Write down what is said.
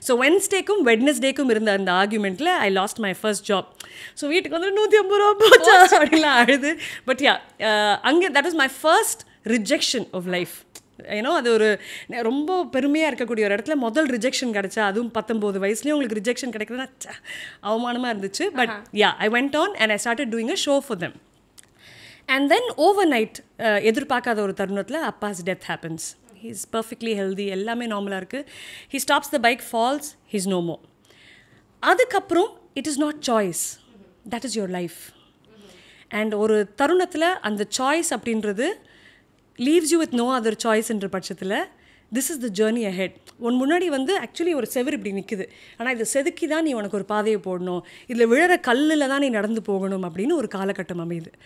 so வென்ஸ்டேக்கும் வெட்னஸ்டேக்கும் இருந்த அந்த ஆர்குமெண்ட்டில் I lost my first job so வீட்டுக்கு வந்து நூற்றி ஐம்பது ரூபா போச்சா அப்படின்லாம் அழுது பட் யா அங்கே that is my first rejection of life ஏன்னோ அது ஒரு நெ- ரொம்ப பெருமையாக இருக்கக்கூடிய ஒரு இடத்துல முதல் ரிஜெக்ஷன் கிடச்சா அதுவும் பத்தொம்போது வயசுலேயும் உங்களுக்கு ரிஜெக்ஷன் கிடைக்கிறதுனா ச்சே, அவமானமாக இருந்துச்சு but ya I went on and I started doing a show for them and then over night எதிர்பார்க்காத ஒரு தருணத்தில் அப்பாஸ் death happens he's perfectly healthy எல்லாமே நார்மலாக இருக்குது he stops the bike falls he's no more அதுக்கப்புறம் it is not choice that is your life and ஒரு தருணத்தில் அந்த சாய்ஸ் அப்படின்றது leaves you with no other சாய்ஸ்ன்ற பட்சத்தில் this is the journey ahead உன் முன்னாடி வந்து ஆக்சுவலி ஒரு செவர் இப்படி நிற்குது ஆனால் இதை செதுக்கி தான் நீ உனக்கு ஒரு பாதையை போடணும் இதில் விழற கல்லில் தான் நீ நடந்து போகணும் அப்படின்னு ஒரு காலகட்டம் அமையுது